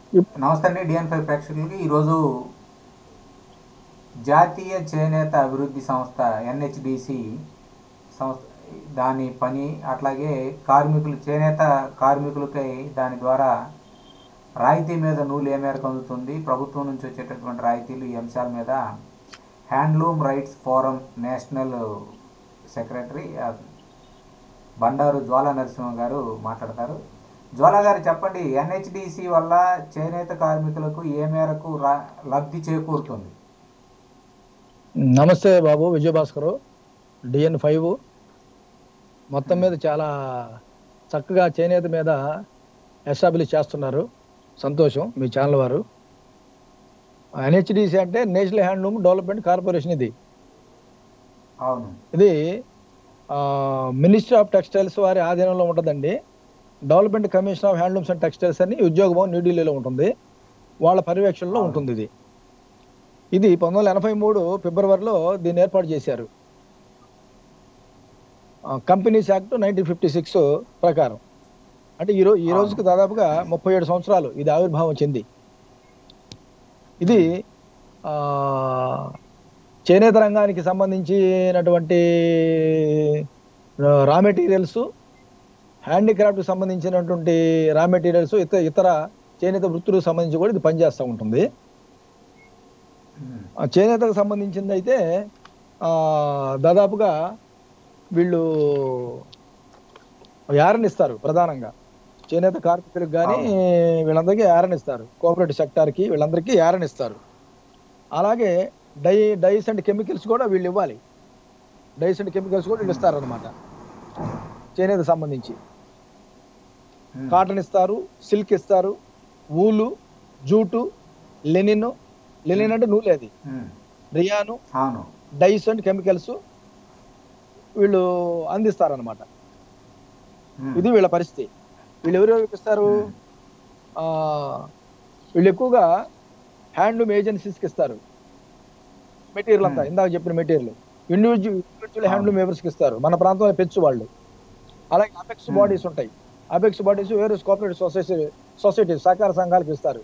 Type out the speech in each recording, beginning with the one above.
నమస్తే అండి డిఎన్ ఫైవ్ ప్రేక్షకులకి ఈరోజు జాతీయ చేనేత అభివృద్ధి సంస్థ ఎన్హెచ్డిసి సంస్థ దాని పని అట్లాగే కార్మికులు చేనేత కార్మికులకై దాని ద్వారా రాయితీ మీద నూలు ఏ మేరకు అందుతుంది ప్రభుత్వం నుంచి వచ్చేటటువంటి రాయితీలు ఈ అంశాల మీద handloom rights forum national secretary ఆ, బండారు జ్వాల నరసింహ గారు మాట్లాడతారు జ్వాల గారు చెప్పండి ఎన్హెచ్డిసి వల్ల చేనేత కార్మికులకు ఏ మేరకు రా లబ్ధి చేకూరుతుంది నమస్తే బాబు విజయభాస్కర్ డిఎన్ ఫైవ్ మొత్తం మీద చాలా చక్కగా చేనేత మీద ఎస్టాబ్లిష్ చేస్తున్నారు సంతోషం మీ ఛానల్ వారు ఎన్హెచ్డిసి అంటే నేషనల్ హ్యాండ్లూమ్ డెవలప్మెంట్ కార్పొరేషన్ ఇది అవును ఇది మినిస్ట్రీ ఆఫ్ టెక్స్టైల్స్ వారి ఆధీనంలో ఉంటుందండి development commission of handlooms and textiles అని ఉద్యోగం న్యూఢిల్లీలో ఉంటుంది వాళ్ళ పర్యవేక్షణలో ఉంటుంది ఇది ఇది పంతొమ్మిది వందల ఎనభై మూడు ఫిబ్రవరిలో దీన్ని ఏర్పాటు చేశారు companies act nineteen fifty six ప్రకారం అంటే ఈ రోజు ఈ రోజుకి దాదాపుగా ముప్పై ఏడు సంవత్సరాలు ఇది ఆవిర్భావం చెంది ఇది ఆ, చేనేత రంగానికి సంబంధించినటువంటి రా మెటీరియల్స్ హ్యాండీక్రాఫ్ట్కి సంబంధించినటువంటి రా మెటీరియల్స్ ఇతర ఇతర చేనేత వృత్తులకు సంబంధించి కూడా ఇది పనిచేస్తూ ఉంటుంది ఉమ్, ఆ చేనేతకు సంబంధించింది అయితే ఆ, దాదాపుగా వీళ్ళు యారన్ ఇస్తారు ప్రధానంగా చేనేత కార్మికులకు కానీ వీళ్ళందరికీ యారన్ ఇస్తారు కోఆపరేటివ్ సెక్టార్కి వీళ్ళందరికీ యారన్ ఇస్తారు అలాగే డై డైస్ అండ్ కెమికల్స్ కూడా వీళ్ళు ఇవ్వాలి డైస్ అండ్ కెమికల్స్ కూడా వీళ్ళు ఇస్తారు అనమాట చేనేత సంబంధించి ఉమ్, కాటన్ ఇస్తారు సిల్క్ ఇస్తారు ఊలు జూటు లెనిన్ లెనిన్ అంటే నూలే అది ఉమ్, రియాను అవును డైస్ అండ్ కెమికల్స్ వీళ్ళు అందిస్తారనమాట ఉమ్, ఇది వీళ్ళ పరిస్థితి వీళ్ళు ఎవరు ఇస్తారు ఉమ్, ఆ, వీళ్ళు ఎక్కువగా హ్యాండ్లూమ్ ఏజెన్సీస్కి ఇస్తారు మెటీరియల్ అంతా Hmm. ఇందాక చెప్పిన మెటీరియల్ ఇండివిజువల్ ఇండివిజువల్ హ్యాండ్లూమ్ వేవర్స్కి ఇస్తారు మన ప్రాంతంలో పెంచు వాళ్ళు అలాగే అపెక్స్ Hmm. బాడీస్ ఉంటాయి అపెక్స్ బాడీస్ వేరే కోఆపరేటివ్ సొసైటీ సొసైటీ సహకార సంఘాలకు ఇస్తారు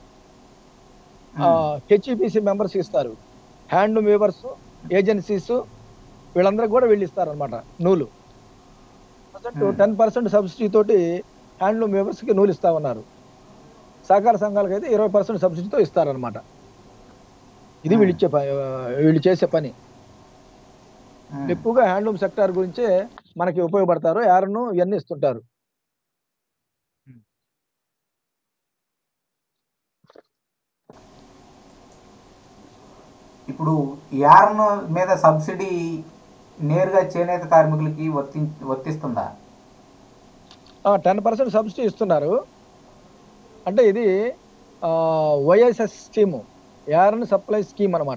ఉమ్, హెచ్ఈపిసి మెంబర్స్ ఇస్తారు హ్యాండ్లూమ్ వేవర్స్ ఏజెన్సీస్ వీళ్ళందరికి కూడా వీళ్ళు ఇస్తారు అనమాట నూలు Hmm. టెన్ పర్సెంట్ సబ్సిడీ తోటి హ్యాండ్లూమ్ వేవర్స్కి నూలు ఇస్తా ఉన్నారు సహకార సంఘాలకు అయితే ఇరవై పర్సెంట్ సబ్సిడీతో ఇస్తారనమాట ఇది వీళ్ళు ఇచ్చే ప- వీళ్ళు చేసే పని ఉమ్, ఎక్కువగా హ్యాండ్లూమ్ సెక్టార్ గురించే మనకి ఉపయోగపడతారు యారను ఇవన్నీ ఇస్తుంటారు ఇప్పుడు యార్న్ మీద సబ్సిడీ నేరుగా చేనేత కార్మికులకి వర్తి వర్తిస్తుందా టెన్ పర్సెంట్ సబ్సిడీ ఇస్తున్నారు అంటే ఇది YSS scheme yarn supply scheme అనమాట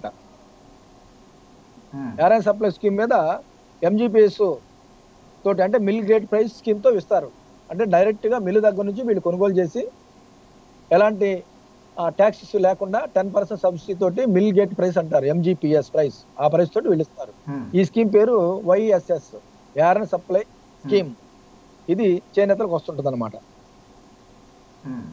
ఉమ్, యారన్ సప్లై స్కీమ్ మీద ఎంజీపీఎస్ తోటి అంటే మిల్ గ్రేడ్ ప్రైస్ స్కీమ్తో ఇస్తారు అంటే డైరెక్ట్గా మిల్లు దగ్గర నుంచి వీళ్ళు కొనుగోలు చేసి ఎలాంటి ట్యాక్సెస్ లేకుండా టెన్ పర్సెంట్ సబ్సిడీ తోటి మిల్ గేట్ ప్రైస్ అంటారు ఎంజీపీఎస్ ప్రైస్ ఆ ప్రైస్ తోటి వీళ్ళు ఇస్తారు ఉమ్, ఈ స్కీమ్ పేరు వైఎస్ఎస్ యారన్ సప్లై స్కీమ్ ఇది చేనేతలకు వస్తుంటుంది అనమాట ఉమ్.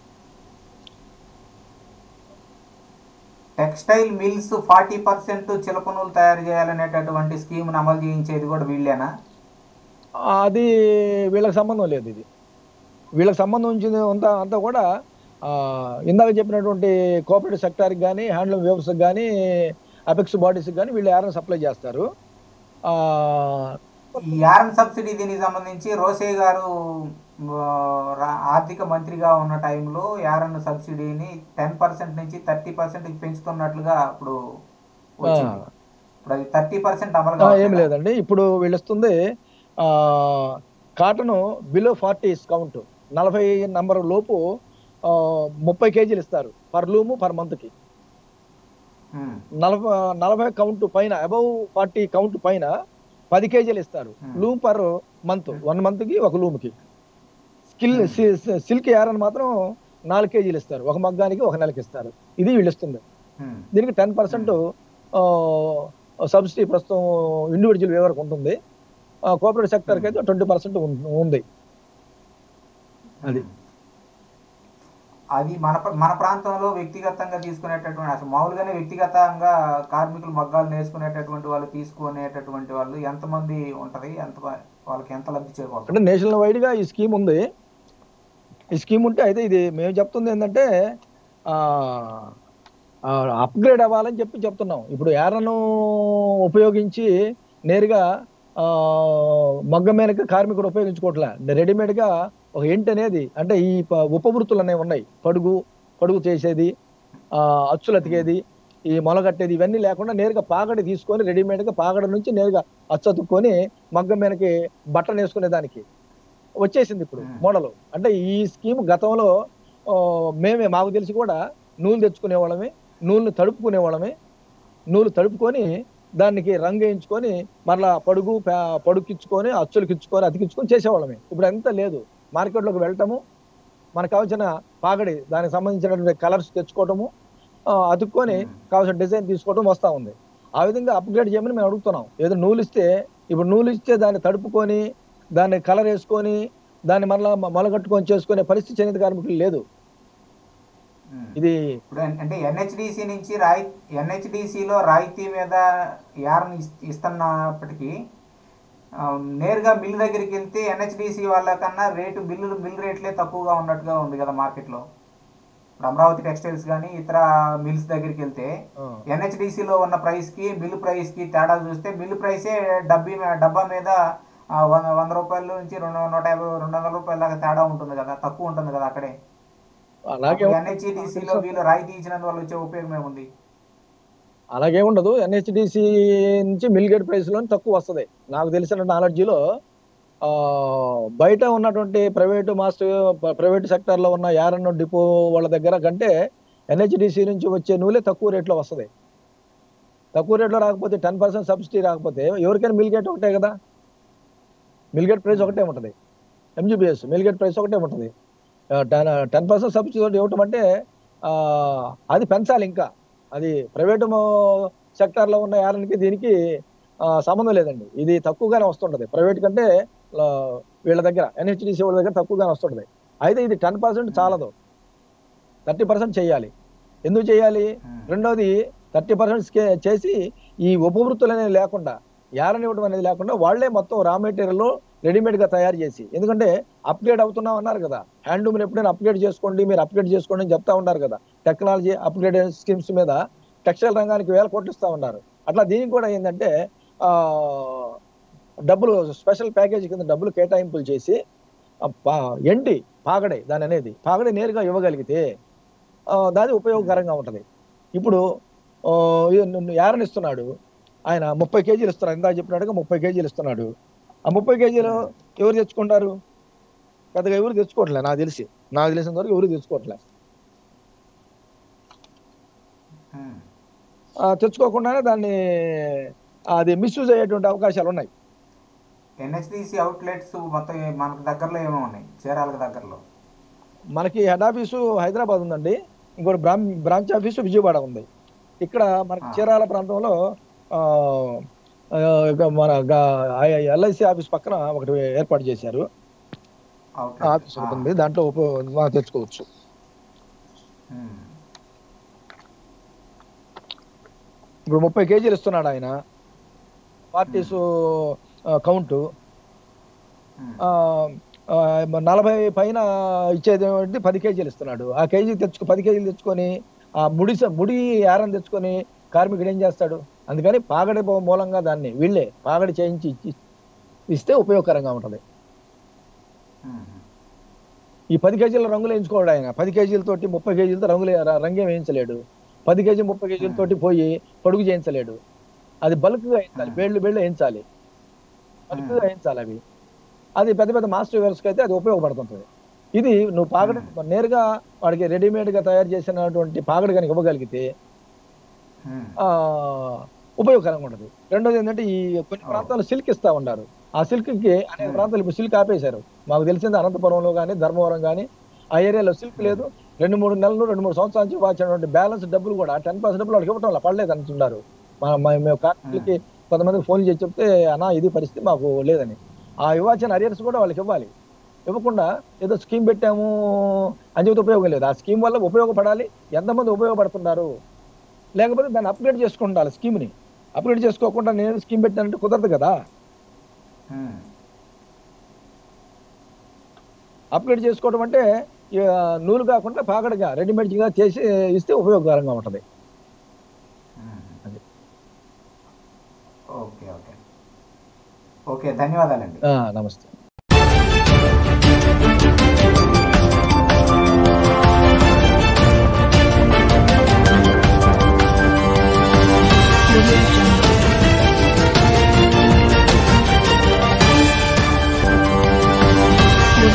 టెక్స్టైల్ మిల్స్ ఫార్టీ పర్సెంట్ చిలపనూలు తయారు చేయాలనేటటువంటి స్కీమ్ను అమలు చేయించేది కూడా వీళ్ళేనా అది వీళ్ళకి సంబంధం లేదు ఇది వీళ్ళకి సంబంధం ఉంచింది అంతా అంతా కూడా ఆ, ఇందాక చెప్పినటువంటి కోఆపరేటివ్ సెక్టార్కి కానీ హ్యాండ్లూమ్ వేవ్స్కి కానీ అపెక్స్ బాడీస్కి కానీ వీళ్ళు యారన్ సప్లై చేస్తారు ఆ, ఈ యారన్ సబ్సిడీ దీనికి సంబంధించి రోసే గారు ఆ, రా- ఆర్థిక మంత్రిగా ఉన్న టైంలో యారన్ సబ్సిడీని టెన్ పర్సెంట్ నుంచి థర్టీ పర్సెంట్కి పెంచుతున్నట్లుగా ఇప్పుడు వచ్చింది ఇప్పుడు అది థర్టీ పర్సెంట్ అమలు ఆ, ఏం కావట్లేదా? లేదండి ఇప్పుడు వీళ్ళు ఇస్తుంది కాటన్ బిలో ఫార్టీస్ కౌంట్ నలభై నంబర్ లోపు ఆ, ముప్పై కేజీలు ఇస్తారు పర్ లూము పర్ మంత్కి ఉమ్, నలభై నలభై కౌంట్ పైన అబౌవ్ ఫార్టీ కౌంట్ పైన పది కేజీలు ఇస్తారు Hmm. Loom per month one month కి ఒక లూమ్ కి స్కిల్ సిల్క్ యారన్ మాత్రం నాలుగు కేజీలు ఇస్తారు ఒక మగ్గానికి ఒక నెలకి ఇస్తారు ఇది వీళ్ళు ఇస్తుంది ఉమ్, దీనికి టెన్ పర్సెంట్ సబ్సిడీ ప్రస్తుతం ఇండివిజువల్ వేవరకు ఉంటుంది కోఆపరేటివ్ సెక్టర్కి అయితే ట్వంటీ పర్సెంట్ ఉంది అది. అది మన ప్ర- మన ప్రాంతంలో వ్యక్తిగతంగా తీసుకునేటటువంటి అసలు మామూలుగానే వ్యక్తిగతంగా కార్మికులు మగ్గాలు నేర్చుకునేటటువంటి వాళ్ళు తీసుకునేటటువంటి వాళ్ళు ఎంతమంది ఉంటది ఎంత వాళ్ళకి ఎంత లబ్ధి చేకూరుతుంది అంటే నేషనల్ వైడ్ గా ఈ స్కీమ్ ఉంది ఈ స్కీమ్ ఉంటే అయితే ఇది మేము చెప్తుంది ఏంటంటే అప్గ్రేడ్ అవ్వాలని చెప్పి చెప్తున్నాం ఇప్పుడు ఏరను ఉపయోగించి నేరుగా ఆ, మగ్గం మేనక కార్మికుడు ఉపయోగించుకోవట్లే రెడీమేడ్ గా ఒక ఎంట్ అనేది అంటే ఈ ప- ఉపవృత్తులు అనేవి ఉన్నాయి పడుగు పడుగు చేసేది ఆ, అచ్చులు అతికేది ఈ మొలగట్టేది ఇవన్నీ లేకుండా నేరుగా పాగడి తీసుకొని రెడీమేడ్ గా పాగడ నుంచి నేరుగా అచ్చు అతుక్కొని మగ్గం మీదకి బట్టలు వేసుకునే దానికి వచ్చేసింది ఇప్పుడు Hmm. మోడల్ అంటే ఈ స్కీమ్ గతంలో ఆ, మేమే మాకు తెలిసి కూడా నూలు తెచ్చుకునే వాళ్ళమే నూలుని తడుపుకునే వాళ్ళమే నూలు తడుపుకొని దానికి రంగు వేయించుకొని మరలా పడుగు పా- పడుకిచ్చుకొని అచ్చులకిచ్చుకొని అతికించుకొని చేసేవాళ్ళమే ఇప్పుడు అంతా లేదు మార్కెట్లోకి వెళ్ళటము మనకు కావాల్సిన పాగడి దానికి సంబంధించినటువంటి కలర్స్ తెచ్చుకోవటము ఆ, అతుక్కొని Hmm. కావాల్సిన డిజైన్ తీసుకోవడం వస్తూ ఉంది ఆ విధంగా అప్గ్రేడ్ చేయమని మేము అడుగుతున్నాం ఏదో నూలు ఇస్తే ఇప్పుడు నూలు ఇస్తే దాన్ని తడుపుకొని దాన్ని కలర్ వేసుకొని దాన్ని మరలా మ- మొలగట్టుకొని చేసుకునే పరిస్థితి చేనేత కార్మికులు లేదు ఉమ్. ఇది ఇప్పుడు అన్- అంటే ఎన్హెచ్డిసి నుంచి రాయి ఎన్హెచ్డిసిలో రాయితీ మీద యారని ఇస్- ఇస్తున్నప్పటికీ ఆ, నేరుగా మిల్ దగ్గరికి వెళ్తే ఎన్హెచ్డిసి వాళ్ళ కన్నా రేటు బిల్లులు బిల్ రేట్లే తక్కువగా ఉన్నట్టుగా ఉంది కదా మార్కెట్లో ఇప్పుడు అమరావతి టెక్స్టైల్స్ కానీ ఇతర మిల్స్ దగ్గరికి వెళ్తే ఆ, ఎన్హెచ్డిసిలో ఉన్న ప్రైస్కి మిల్ ప్రైస్కి తేడా చూస్తే మిల్ ప్రైసే డబ్బీ మీ- డబ్బా మీద ఆ, వంద వంద రూపాయల నుంచి రెండు నూట యాభై రెండు వందల రూపాయల దాకా తేడా ఉంటుంది కదా తక్కువ ఉంటుంది కదా అక్కడే అలాగే ఎన్హెచ్డిసిలో వీళ్ళు రాయితీ ఇచ్చినందువల్ల వచ్చే ఉపయోగం ఏముంది అలాగే ఉండదు ఎన్హెచ్డిసి నుంచి మిల్ గేట్ ప్రైస్ లో తక్కువ వస్తుంది నాకు తెలిసిన నాలెడ్జీలో ఆ బయట ఉన్నటువంటి ప్రైవేటు మాస్టర్ ప్రైవేట్ సెక్టర్ లో ఉన్న యారన్ డిపో వాళ్ళ దగ్గర కంటే ఎన్హెచ్డిసి నుంచి వచ్చే నూలే తక్కువ రేట్లో వస్తుంది తక్కువ రేట్లో రాకపోతే టెన్ పర్సెంట్ సబ్సిడీ రాకపోతే ఎవరికైనా మిల్ గేట్ ఒకటే కదా మిల్ గేట్ ప్రైస్ ఒకటే ఉంటుంది ఎంజీబీఎస్ మిల్ గేట్ ప్రైస్ ఒకటే ఉంటుంది టెన్ టెన్ పర్సెంట్ సబ్సిడీ తోటి ఇవ్వటం అంటే ఆ, అది పెంచాలి ఇంకా అది ప్రైవేటు సెక్టార్లో ఉన్న యారన్కి దీనికి ఆ, సంబంధం లేదండి ఇది తక్కువగానే వస్తుంటది ప్రైవేట్ కంటే ఆ, వీళ్ళ దగ్గర ఎన్హెచ్డిసి వాళ్ళ దగ్గర తక్కువగానే వస్తుంటది అయితే ఇది టెన్ పర్సెంట్ చాలదు థర్టీ పర్సెంట్ చేయాలి ఎందుకు చేయాలి ఉమ్. రెండోది థర్టీ పర్సెంట్ చేసి ఈ ఉపవృత్తులు అనేవి లేకుండా యారని ఇవ్వడం అనేది లేకుండా వాళ్ళే మొత్తం రా మెటీరియల్ రెడీమేడ్ గా తయారు చేసి ఎందుకంటే అప్గ్రేడ్ అవుతున్నాం అన్నారు కదా హ్యాండ్లూమ్ ఎప్పుడైనా అప్గ్రేడ్ చేసుకోండి మీరు అప్గ్రేడ్ చేసుకోండి అని చెప్తా ఉన్నారు కదా టెక్నాలజీ అప్గ్రేడ్ స్కీమ్స్ మీద టెక్స్టైల్ రంగానికి వేల కోట్లు ఇస్తా ఉన్నారు అట్లా దీనికి కూడా ఏంటంటే ఆ డబ్బులు స్పెషల్ ప్యాకేజ్ కింద డబ్బులు కేటాయింపులు చేసి ఆ పా- ఎండి పాగడే దాని అనేది పాగడే నేరుగా ఇవ్వగలిగితే ఆ, దాని ఉపయోగకరంగా ఉంటది ఇప్పుడు ఆ, ఈ ను- యారన్ ఇస్తున్నాడు ఆయన ముప్పై కేజీలు ఇస్తున్నాడు ఇందాక చెప్పినట్టుగా ముప్పై కేజీలు ఇస్తున్నాడు ఆ ముప్పై కేజీలు ఎవరు తెచ్చుకుంటారు పెద్దగా ఎవరు తెచ్చుకోవట్లే నాకు తెలిసి నాకు తెలిసినంత వరకు ఎవరు తెచ్చుకోవట్లే ఉమ్. ఆ, తెచ్చుకోకుండానే దాన్ని అది మిస్యూజ్ అయ్యేటువంటి అవకాశాలు ఉన్నాయి ఎన్హెచ్డిసి అవుట్లెట్స్ మొత్తం ఏ- మనకు దగ్గరలో ఏమో ఉన్నాయి చీరాలకు దగ్గరలో మనకి హెడ్ ఆఫీసు హైదరాబాద్ ఉందండి ఇంకోటి బ్రాం బ్రాంచ్ ఆఫీసు విజయవాడ ఉంది ఇక్కడ మనకి ఆ. చీరాల ప్రాంతంలో ఆ, ఆ, ఇక మన ఎల్ఐసి ఆఫీస్ పక్కన ఒకటి ఏర్పాటు చేశారు ఆ అవుట్లెట్ ఆఫీస్ ఒకటి ఉంది దాంట్లో ఉప మనం తెచ్చుకోవచ్చు ఉమ్. ఇప్పుడు ముప్పై కేజీలు ఇస్తున్నాడు ఆయన పార్టీస్ కౌంట్ ఉమ్. నలభై పైన ఇచ్చేది ఏంటి పది కేజీలు ఇస్తున్నాడు ఆ కేజీ తెచ్చుకో పది కేజీలు తెచ్చుకొని ఆ ముడి స- ముడి యారం తెచ్చుకొని కార్మికుడు ఏం చేస్తాడు అందుకని పాగడి బో- మూలంగా దాన్ని వీళ్ళే పాగడి చేయించి ఇచ్చి ఇస్తే ఉపయోగకరంగా ఉంటుంది ఉమ్. ఈ పది కేజీల రంగులు వేయించుకోడు ఆయన పది కేజీలతోటి ముప్పై కేజీలతో రంగులు ర- రంగేం వేయించలేడు పది కేజీ ముప్పై కేజీలతోటి పోయి పొడుగు చేయించలేడు అది బల్క్ గా వేయించాలి Hmm. బేళ్ళు బేళ్ళు వేయించాలి బల్క్ గా Hmm. వేయించాలి అవి అది పెద్ద పెద్ద మాస్టర్ వేర్స్ అయితే అది ఉపయోగపడుతుంటుంది ఇది నువ్వు పాగడి నేరుగా వాడికి రెడీమేడ్ గా తయారు చేసినటువంటి పాగడి కనుక ఇవ్వగలిగితే ఉమ్. ఆ ఉపయోగకరంగా ఉంటుంది రెండోది ఏంటంటే ఈ కొన్ని Oh. ప్రాంతాల్లో సిల్క్ ఇస్తా ఉన్నారు ఆ సిల్క్ కి అనేక Hmm. ప్రాంతాలు ప్రాంతాలు ఇప్పుడు సిల్క్ ఆపేశారు మాకు తెలిసింది అనంతపురంలో కానీ ధర్మవరం కానీ ఆ ఏరియాలో సిల్క్ లేదు రెండు మూడు నెలలు రెండు మూడు సంవత్సరాల నుంచి వచ్చినటువంటి బ్యాలెన్స్ డబ్బులు కూడా టెన్ పర్సెంట్ డబ్బులు వాళ్ళకి ఇవ్వటం వల్ల పడలేదు అంటున్నారు మా మా- మేము కార్మికులకి కొంతమందికి ఫోన్ చేసి చెప్తే అన్నా ఇది పరిస్థితి మాకు లేదని ఆ ఇవ్వాల్సిన అరియర్స్ కూడా వాళ్ళకి ఇవ్వాలి ఇవ్వకుండా ఏదో స్కీమ్ పెట్టాము అని చెబితే ఉపయోగం లేదు ఆ స్కీమ్ వల్ల ఉపయోగపడాలి ఎంతమంది ఉపయోగపడుతున్నారు లేకపోతే దాన్ని అప్గ్రేడ్ చేసుకుంటారు స్కీమ్ని అప్గ్రేడ్ చేసుకోకుండా నేను స్కీమ్ పెట్టానంటే కుదరదు కదా ఉమ్, అప్గ్రేడ్ చేసుకోవడం అంటే ఇక నూలు కాకుండా పాకడగా రెడీమేడ్గా చేసి ఇస్తే ఉపయోగకరంగా ఉంటుంది ఉమ్. అది. ఓకే ఓకే ఓకే ధన్యవాదాలండి ఆ, నమస్తే